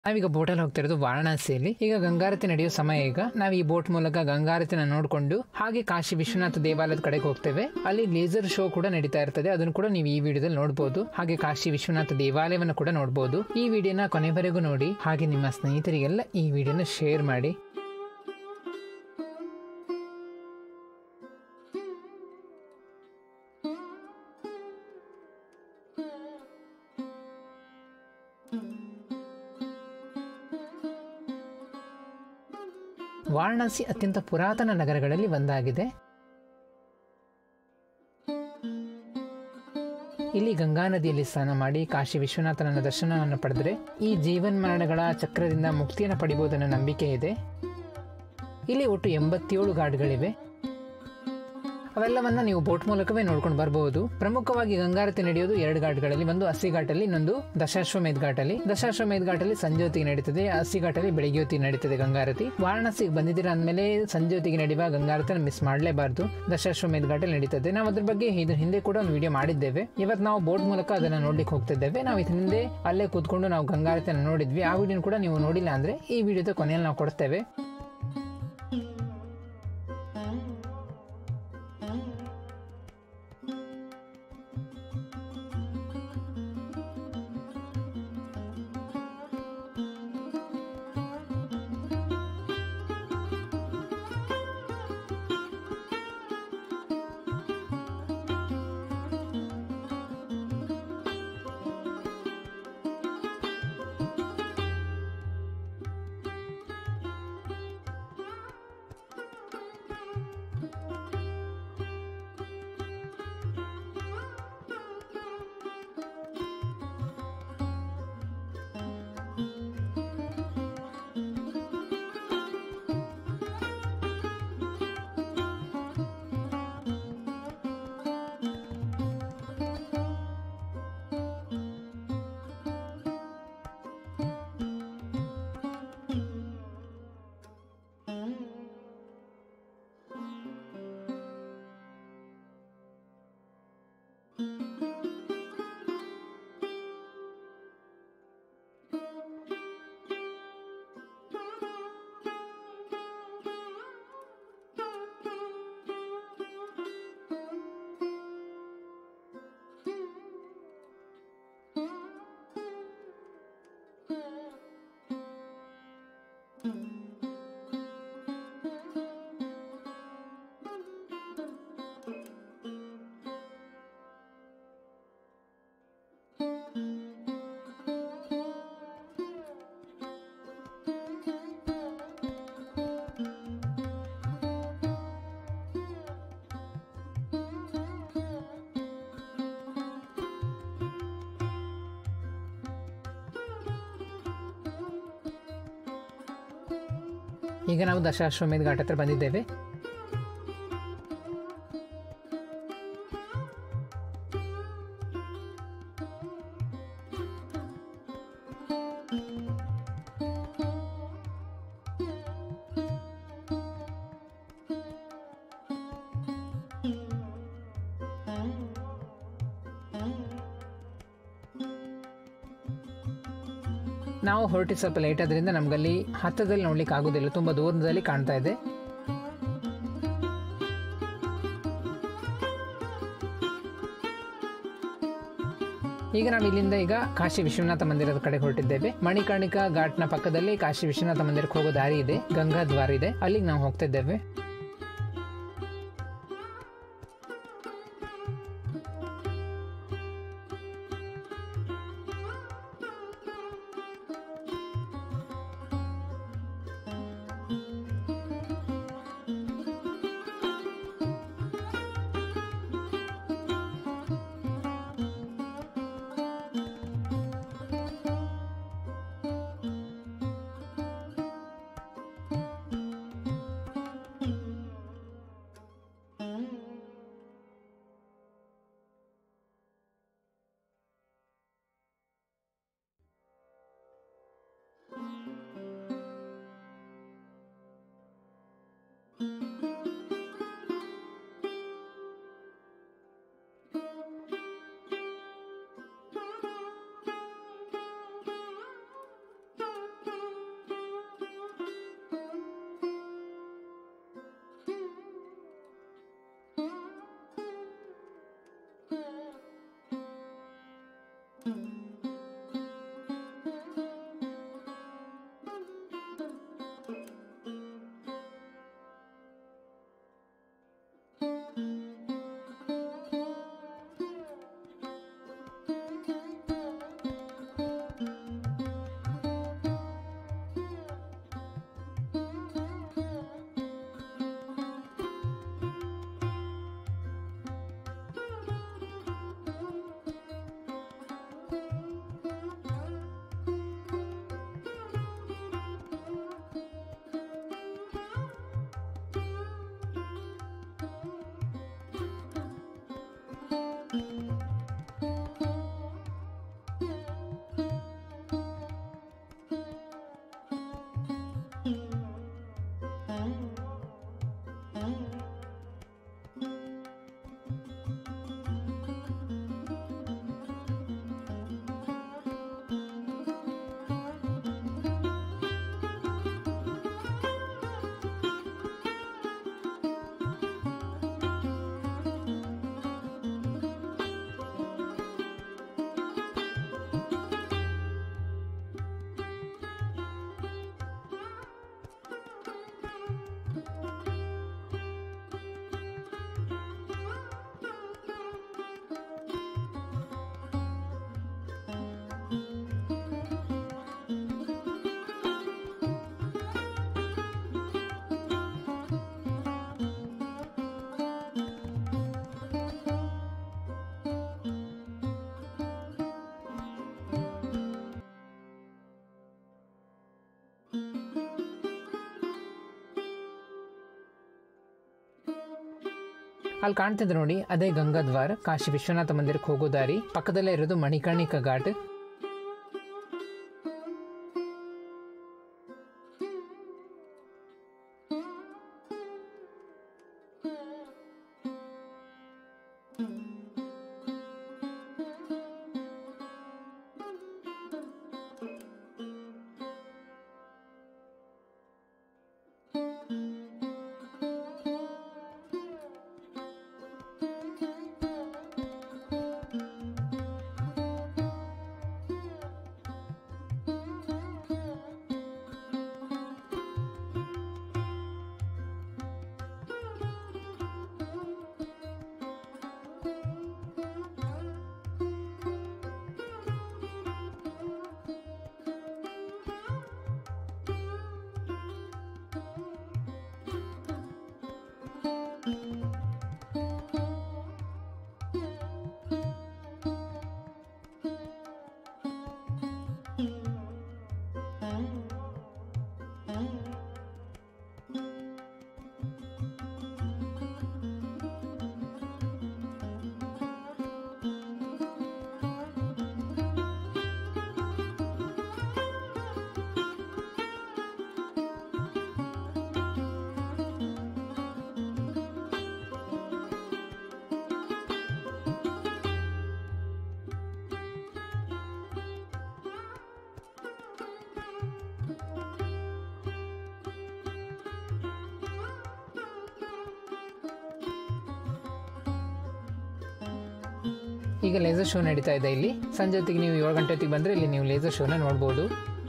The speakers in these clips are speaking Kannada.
ನಾವೀಗ ಬೋಟಲ್ಲಿ ಹೋಗ್ತಿರೋದು ವಾರಣಾಸಿಯಲ್ಲಿ ಈಗ ಗಂಗಾರತಿ ನಡೆಯೋ ಸಮಯ ಈಗ ನಾವು ಈ ಬೋಟ್ ಮೂಲಕ ಗಂಗಾರತಿನ ನೋಡಿಕೊಂಡು ಹಾಗೆ ಕಾಶಿ ವಿಶ್ವನಾಥ ದೇವಾಲಯದ ಕಡೆಗೆ ಹೋಗ್ತೇವೆ ಅಲ್ಲಿ ಲೇಸರ್ ಶೋ ಕೂಡ ನಡೀತಾ ಇರ್ತದೆ ಅದನ್ನು ಕೂಡ ನೀವು ಈ ವಿಡಿಯೋದಲ್ಲಿ ನೋಡಬಹುದು ಹಾಗೆ ಕಾಶಿ ವಿಶ್ವನಾಥ ದೇವಾಲಯವನ್ನು ಕೂಡ ನೋಡಬಹುದು ಈ ವಿಡಿಯೋನ ಕೊನೆವರೆಗೂ ನೋಡಿ ಹಾಗೆ ನಿಮ್ಮ ಸ್ನೇಹಿತರಿಗೆಲ್ಲ ಈ ವಿಡಿಯೋನ ಶೇರ್ ಮಾಡಿ ವಾರಣಾಸಿ ಅತ್ಯಂತ ಪುರಾತನ ನಗರಗಳಲ್ಲಿ ಒಂದಾಗಿದೆ ಇಲ್ಲಿ ಗಂಗಾ ನದಿಯಲ್ಲಿ ಸ್ನಾನ ಮಾಡಿ ಕಾಶಿ ವಿಶ್ವನಾಥನ ದರ್ಶನವನ್ನು ಪಡೆದರೆ ಈ ಜೀವನ್ಮರಣಗಳ ಚಕ್ರದಿಂದ ಮುಕ್ತಿಯನ್ನು ಪಡಿಬಹುದನ್ನೋ ನಂಬಿಕೆ ಇದೆ ಇಲ್ಲಿ ಒಟ್ಟು ಎಂಬತ್ತೇಳು ಘಾಟ್ಗಳಿವೆ ಅವೆಲ್ಲವನ್ನ ನೀವು ಬೋಟ್ ಮೂಲಕವೇ ನೋಡ್ಕೊಂಡು ಬರಬಹುದು ಪ್ರಮುಖವಾಗಿ ಗಂಗಾರತಿ ನಡೆಯೋದು ಎರಡು ಘಾಟ್ಗಳಲ್ಲಿ ಒಂದು ಹಸಿ ಘಾಟಲ್ಲಿ ಇನ್ನೊಂದು ದಶಾಶ್ವಮೇಧ್ ಘಾಟಲ್ಲಿ ದಶಾಶ್ವಮೇಧ್ ಘಾಟಲ್ಲಿ ಸಂಜೆ ಹೊತ್ತಿಗೆ ನಡೀತದೆ ಹಸಿ ಘಾಟಲ್ಲಿ ಬೆಳಿಗ್ಗೆ ಹೊತ್ತಿಗೆ ನಡೀತದೆ ಗಂಗಾರತಿ ವಾರಣಾಸಿಗೆ ಬಂದಿದ್ದೀರಾ ಅಂದಮೇಲೆ ಸಂಜೆ ಹೊತ್ತಿಗೆ ನಡೆಯುವ ಗಂಗಾರತಿನ ಮಿಸ್ ಮಾಡಲೇಬಾರ್ದು ದಶಾಶ್ವಮೇಧ್ ಘಾಟಲ್ಲಿ ನಡೀತದೆ ನಾವು ಅದ್ರ ಬಗ್ಗೆ ಇದು ಹಿಂದೆ ಕೂಡ ಒಂದು ವಿಡಿಯೋ ಮಾಡಿದ್ದೇವೆ ಇವತ್ತು ನಾವು ಬೋಟ್ ಮೂಲಕ ಅದನ್ನ ನೋಡ್ಲಿಕ್ಕೆ ಹೋಗ್ತಿದ್ದೇವೆ ನಾವು ಇದು ಹಿಂದೆ ಅಲ್ಲೇ ಕೂತ್ಕೊಂಡು ನಾವು ಗಂಗಾರತಿಯನ್ನು ನೋಡಿದ್ವಿ ಆ ವಿಡಿಯೋ ಕೂಡ ನೀವು ನೋಡಿಲ್ಲ ಅಂದ್ರೆ ಈ ವಿಡಿಯೋದ ಕೊನೆಯಲ್ಲಿ ನಾವು ಕೊಡ್ತೇವೆ ಈಗ ನಾವು ದಶಾಶ್ವಮೇಧ ಘಾಟ್ ಹತ್ರ ಬಂದಿದ್ದೇವೆ ನಾವು ಹೊರಟಿ ಸ್ವಲ್ಪ ಲೇಟ್ ಆದ್ರಿಂದ ನಮ್ಗಲ್ಲಿ ಹತ್ತದಲ್ಲಿ ನೋಡ್ಲಿಕ್ಕೆ ಆಗುದಿಲ್ಲ ತುಂಬಾ ದೂರದಲ್ಲಿ ಕಾಣ್ತಾ ಇದೆ ಈಗ ನಾವು ಇಲ್ಲಿಂದ ಈಗ ಕಾಶಿ ವಿಶ್ವನಾಥ ಮಂದಿರದ ಕಡೆ ಹೊರಟಿದ್ದೇವೆ ಮಣಿಕರ್ಣಿಕಾ ಘಾಟ್ನ ಪಕ್ಕದಲ್ಲಿ ಕಾಶಿ ವಿಶ್ವನಾಥ ಮಂದಿರಕ್ಕೆ ಹೋಗೋ ದಾರಿ ಇದೆ ಗಂಗಾ ದ್ವಾರ ಇದೆ ಅಲ್ಲಿಗೆ ನಾವು ಹೋಗ್ತಾ ಇದ್ದೇವೆ ಅಲ್ಲಿ ಕಾಣ್ತಿದ್ರೆ ನೋಡಿ ಅದೇ ಗಂಗಾದ್ವಾರ ಕಾಶಿ ವಿಶ್ವನಾಥ ಮಂದಿರಕ್ಕೆ ಹೋಗೋ ದಾರಿ ಪಕ್ಕದಲ್ಲೇ ಇರೋದು ಮಣಿಕರ್ಣಿಕಾ ಘಾಟ್ ಈಗ ಲೇಸರ್ ಶೋ ನಡೀತಾ ಇದೆ ಇಲ್ಲಿ ಸಂಜೆ ಹೊತ್ತಿಗೆ ನೀವು ಏಳು ಗಂಟೆ ಹೊತ್ತಿಗೆ ಬಂದರೆ ಇಲ್ಲಿ ನೀವು ಲೇಸರ್ ಶೋನ ನೋಡ್ಬೋದು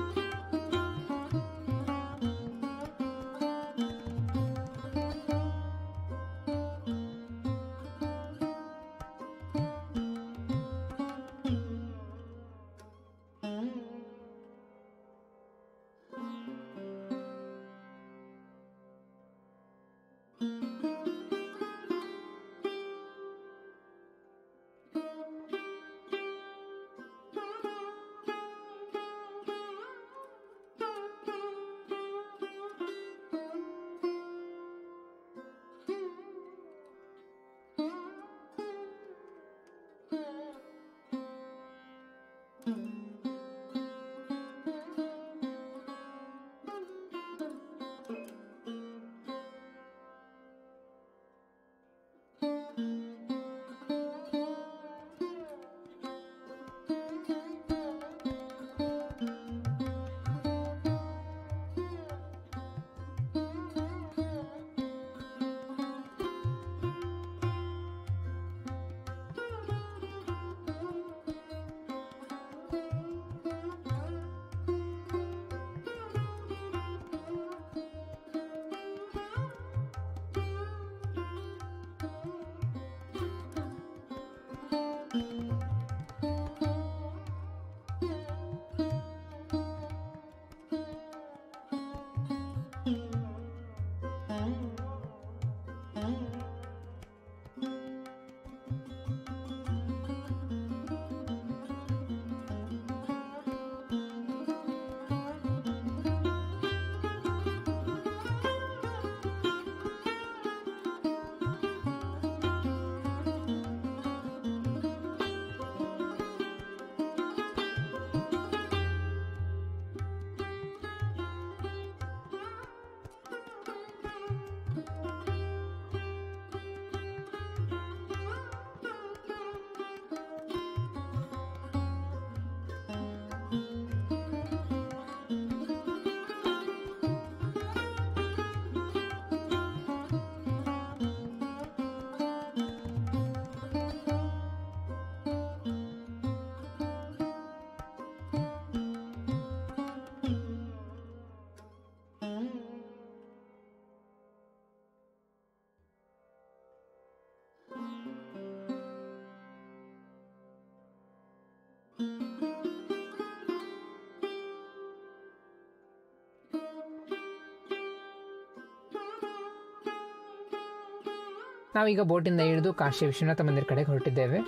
ನಾವೀಗ ಬೋಟಿಂದ ಇಳಿದು ಕಾಶಿ ವಿಶ್ವನಾಥ ಮಂದಿರ ಕಡೆಗೆ ಹೊರಟಿದ್ದೇವೆ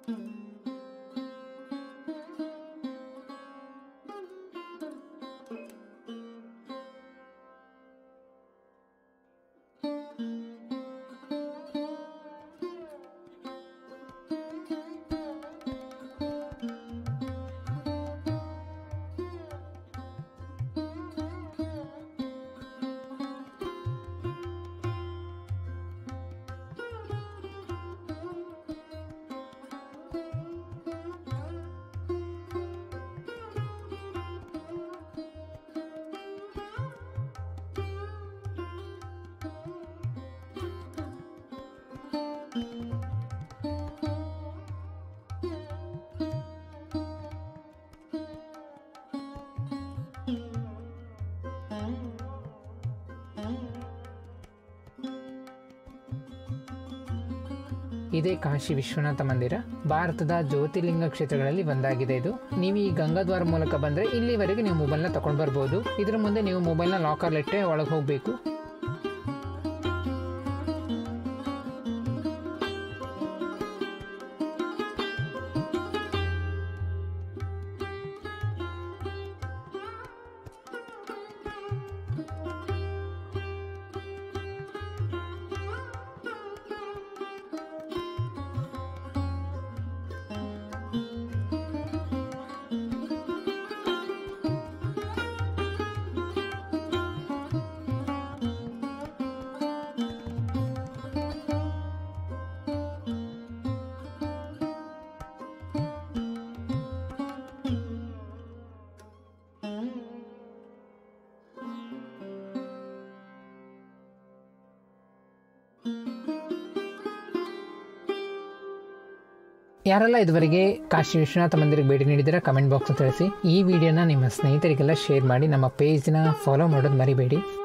ಇದೇ ಕಾಶಿ ವಿಶ್ವನಾಥ ಮಂದಿರ ಭಾರತದ ಜ್ಯೋತಿರ್ಲಿಂಗ ಕ್ಷೇತ್ರಗಳಲ್ಲಿ ಒಂದಾಗಿದೆ ಇದು ನೀವು ಈ ಗಂಗಾದ್ವಾರ ಮೂಲಕ ಬಂದರೆ ಇಲ್ಲಿವರೆಗೆ ನೀವು ಮೊಬೈಲ್ನ ತಗೊಂಡು ಬರ್ಬೋದು ಇದ್ರ ಮುಂದೆ ನೀವು ಮೊಬೈಲ್ನ ಲಾಕರ್ಲಿಟ್ಟೆ ಒಳಗೆ ಹೋಗಬೇಕು ಯಾರೆಲ್ಲ ಇದುವರೆಗೆ ಕಾಶಿ ವಿಶ್ವನಾಥ ಮಂದಿರಕ್ಕೆ ಭೇಟಿ ನೀಡಿದರೆ ಕಮೆಂಟ್ ಬಾಕ್ಸ್ ತಿಳಿಸಿ ಈ ವಿಡಿಯೋನ ನಿಮ್ಮ ಸ್ನೇಹಿತರಿಗೆಲ್ಲ ಶೇರ್ ಮಾಡಿ ನಮ್ಮ ಪೇಜ್ನ ಫಾಲೋ ಮಾಡೋದು ಮರಿಬೇಡಿ